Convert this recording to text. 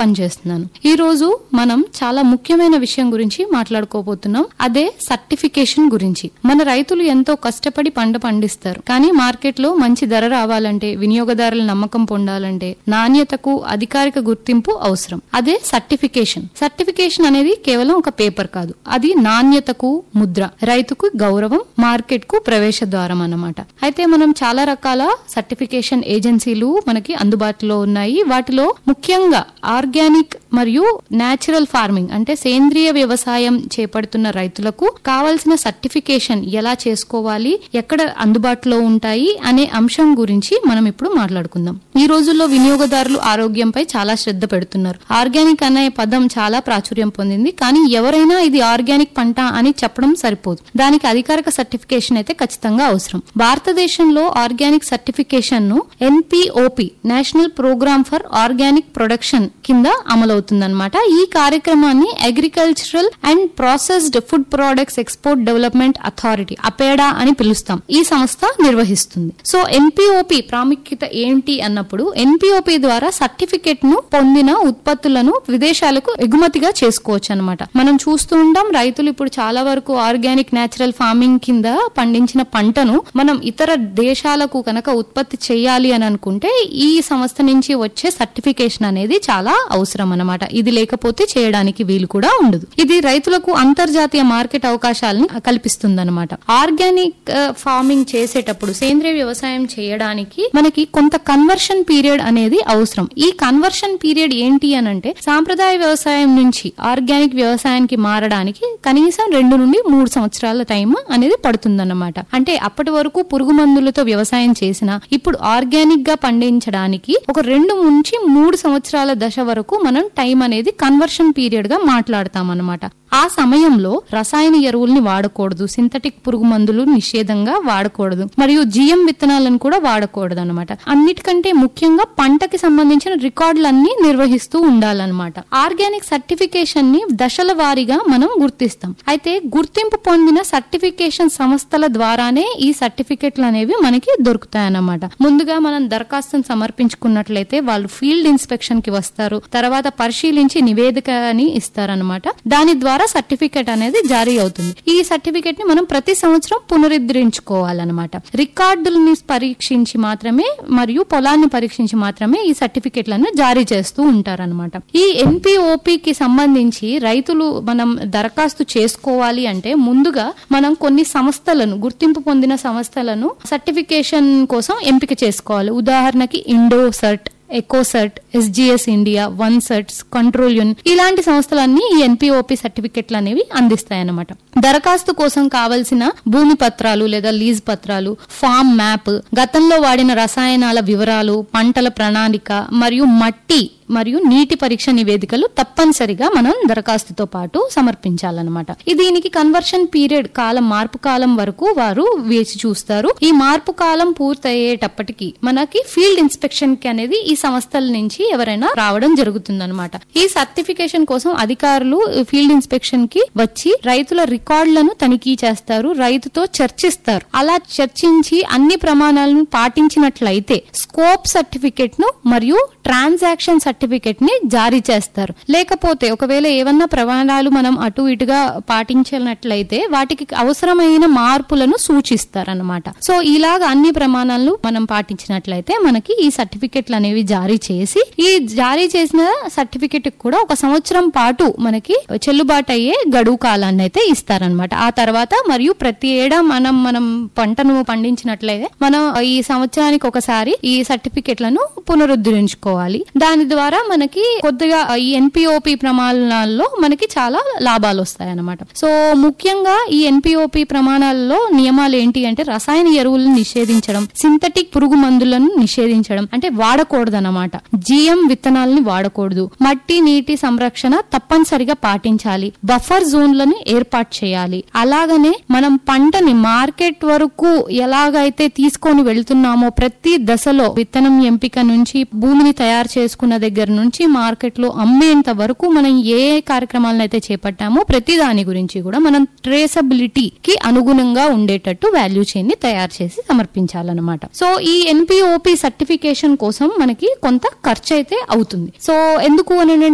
పనిచేస్తున్నాను ఈ రోజు మనం చాలా ముఖ్యమైన విషయం గురించి మాట్లాడుకోబోతున్నాం అదే సర్టిఫికేషన్ గురించి మన రైతులు ఎంతో కష్టపడి పంట పండిస్తారు కానీ మార్కెట్ లో మంచి ధర రావాలంటే వినియోగదారుల నమ్మకం పొందాలంటే నాణ్యతకు అధికారిక గుర్తింపు అవసరం అదే సర్టిఫికేషన్ సర్టిఫికేషన్ అనేది కేవలం ఒక పేపర్ కాదు అది నాణ్యతకు ముద్ర రైతుకు గౌరవం మార్కెట్ కు ప్రవేశ ద్వారం అన్నమాట అయితే మనం చాలా రకాల సర్టిఫికేషన్ ఏజెన్సీలు మనకి అందుబాటులో ఉన్నాయి వాటిలో ముఖ్యంగా ఆర్గానిక్ మరియు నేచురల్ ఫార్మింగ్ అంటే సేంద్రియ వ్యవసాయం చేపడుతున్న రైతులకు కావలసిన సర్టిఫికేషన్ ఎలా చేసుకోవాలి ఎక్కడ అందుబాటులో ఉంటాయి అనే అంశం గురించి మనం ఇప్పుడు మాట్లాడుకుందాం ఈ రోజుల్లో వినియోగదారులు ఆరోగ్యంపై చాలా శ్రద్ధ పెడుతున్నారు ఆర్గానిక్ అనే పదం చాలా ప్రాచుర్యం పొందింది కానీ ఎవరైనా ఇది ఆర్గానిక్ పంట అని చెప్పడం సరిపోదు దానికి అధికారిక సర్టిఫికేషన్ అయితే ఖచ్చితంగా అవసరం భారతదేశంలో ఆర్గానిక్ సర్టిఫికేషన్ ను NPOP national programme for organic production కింద అమలవుతుందన్నమాట ఈ కార్యక్రమాన్ని agricultural and processed food products export development authority APEDA అని పిలుస్తాం ఈ సంస్థ నిర్వహిస్తుంది సో ఎన్పిఓపి ప్రాముఖ్యత ఏంటి అన్నప్పుడు ఎన్పిఓపి ద్వారా సర్టిఫికేట్ ను పొందిన ఉత్పత్తులను విదేశాలకు ఎగుమతిగా చేసుకోవచ్చు అనమాట మనం చూస్తూ ఉంటాం రైతులు ఇప్పుడు చాలా వరకు ఆర్గానిక్ నేచురల్ ఫార్మింగ్ కింద పండించిన పంటను మనం ఇతర దేశాలకు కనుక ఉత్పత్తి చేయాలి అని అనుకుంటే ఈ సంస్థ నుంచి వచ్చే సర్టిఫికేషన్ అనేది చాలా అవసరం అన్నమాట ఇది లేకపోతే చేయడానికి వీలు కూడా ఉండదు ఇది రైతులకు అంతర్జాతీయ మార్కెట్ అవకాశాలను కల్పిస్తుందన్నమాట ఆర్గానిక్ ఆ, ఫార్మింగ్ చేసేటప్పుడు సేంద్రియ వ్యవసాయం చేయడానికి మనకి కొంత కన్వర్షన్ పీరియడ్ అనేది అవసరం ఈ కన్వర్షన్ పీరియడ్ ఏంటి అని అంటే సాంప్రదాయ వ్యవసాయం నుంచి ఆర్గానిక్ వ్యవసాయానికి మారడానికి కనీసం రెండు నుండి మూడు సంవత్సరాల టైం అనేది పడుతుందన్నమాట అంటే అప్పటి వరకు పురుగు మందులతో వ్యవసాయం చేసిన ఇప్పుడు ఆర్గానిక్ గా పండించడానికి ఒక రెండు నుంచి మూడు సంవత్సరాల దశ వరకు మనం టైం అనేది కన్వర్షన్ పీరియడ్ గా మాట్లాడతాం అన్నమాట ఆ సమయంలో రసాయన ఎరువుల్ని వాడకూడదు సింథటిక్ పురుగు మందులు నిషేధంగా వాడకూడదు మరియు జిఎం విత్తనాలను కూడా వాడకూడదు అనమాట అన్నిటికంటే ముఖ్యంగా పంటకి సంబంధించిన రికార్డులన్నీ నిర్వహిస్తూ ఉండాలన్నమాట ఆర్గానిక్ సర్టిఫికేషన్ ని దశల వారీగా మనం గుర్తిస్తాం అయితే గుర్తింపు పొందిన సర్టిఫికేషన్ సంస్థల ద్వారానే ఈ సర్టిఫికెట్లు అనేవి మనకి దొరుకుతాయన్నమాట ముందుగా మనం దరఖాస్తును సమర్పించుకున్నట్లయితే వాళ్ళు ఫీల్డ్ ఇన్స్పెక్షన్ కి వస్తారు తర్వాత పరిశీలించి నివేదిక అని ఇస్తారనమాట దాని ద్వారా సర్టిఫికెట్ అనేది జారీ అవుతుంది ఈ సర్టిఫికెట్ ని మనం ప్రతి సంవత్సరం పునరుద్ధరించుకోవాలన్నమాట రికార్డుల్ని పరీక్షించి మాత్రమే మరియు పొలాన్ని పరీక్షించి మాత్రమే ఈ సర్టిఫికెట్లను జారీ చేస్తూ ఉంటారన్నమాట ఈ ఎన్పిఓపి కి సంబంధించి రైతులు మనం దరఖాస్తు చేసుకోవాలి అంటే ముందుగా మనం కొన్ని సంస్థలను గుర్తింపు పొందిన సంస్థలను సర్టిఫికేషన్ కోసం ఎంపిక చేసుకోవాలి ఉదాహరణకి Indo cert Ecocert SGS India one certs control union ఇలాంటి సంస్థలన్నీ ఈ ఎన్పిఓపి సర్టిఫికెట్లు అనేవి అందిస్తాయన్నమాట దరఖాస్తు కోసం కావలసిన భూమి పత్రాలు లేదా లీజ్ పత్రాలు ఫామ్ మ్యాప్ గతంలో వాడిన రసాయనాల వివరాలు పంటల ప్రణాళిక మరియు మట్టి మరియు నీటి పరీక్ష నివేదికలు తప్పనిసరిగా మనం దరఖాస్తుతో పాటు సమర్పించాలన్నమాట ఈ దీనికి కన్వర్షన్ పీరియడ్ కాలం మార్పు కాలం వరకు వారు వేచి చూస్తారు ఈ మార్పు కాలం పూర్తయ్యేటప్పటికి మనకి ఫీల్డ్ ఇన్స్పెక్షన్ కి అనేది ఈ సంస్థల నుంచి ఎవరైనా రావడం జరుగుతుందన్నమాట ఈ సర్టిఫికేషన్ కోసం అధికారులు ఫీల్డ్ ఇన్స్పెక్షన్ కి వచ్చి రైతుల రికార్డులను తనిఖీ చేస్తారు రైతుతో చర్చిస్తారు అలా చర్చించి అన్ని ప్రమాణాలను పాటించినట్లయితే స్కోప్ సర్టిఫికేట్ ను మరియు ట్రాన్సాక్షన్ సర్టిఫికేట్ ని జారీ చేస్తారు లేకపోతే ఒకవేళ ఏమన్నా ప్రమాణాలు మనం అటు ఇటుగా పాటించినట్లయితే వాటికి అవసరమైన మార్పులను సూచిస్తారన్నమాట సో ఇలాగ అన్ని ప్రమాణాలను మనం పాటించినట్లయితే మనకి ఈ సర్టిఫికెట్లు అనేవి జారీ చేసి ఈ జారీ చేసిన సర్టిఫికెట్ కూడా ఒక సంవత్సరం పాటు మనకి చెల్లుబాటు అయ్యే గడువు కాలాన్ని అయితే ఇస్తారనమాట ఆ తర్వాత మరియు ప్రతి ఏడా మనం మనం పంటను పండించినట్లయితే మనం ఈ సంవత్సరానికి ఒకసారి ఈ సర్టిఫికెట్లను పునరుద్ధరించుకోవాలి దాని ద్వారా మనకి కొద్దిగా ఈ ఎన్పిఓపి ప్రమాణాల్లో మనకి చాలా లాభాలు వస్తాయి అన్నమాట సో ముఖ్యంగా ఈ ఎన్పిఓపి ప్రమాణాలలో నియమాలు ఏంటి అంటే రసాయన ఎరువులను నిషేధించడం సింథటిక్ పురుగు మందులను నిషేధించడం అంటే వాడకూడదు అనమాట జిఎం విత్తనాలని వాడకూడదు మట్టి నీటి సంరక్షణ తప్పనిసరిగా పాటించాలి బఫర్ జోన్లను ఏర్పాటు చేయాలి అలాగనే మనం పంటని మార్కెట్ వరకు ఎలాగైతే తీసుకొని వెళ్తున్నామో ప్రతి దశలో విత్తనం ఎంపిక నుంచి భూమిని తయారు చేసుకున్న దగ్గర నుంచి మార్కెట్ లో అమ్మేంత వరకు మనం ఏ ఏ కార్యక్రమాలను అయితే చేపట్టామో ప్రతి దాని గురించి కూడా మనం ట్రేసబిలిటీకి అనుగుణంగా ఉండేటట్టు వాల్యూ చైన్ ని తయారు చేసి సమర్పించాలన్నమాట సో ఈ ఎన్పిఓపి సర్టిఫికేషన్ కోసం మనకి కొంత ఖర్చు అయితే అవుతుంది సో ఎందుకు అని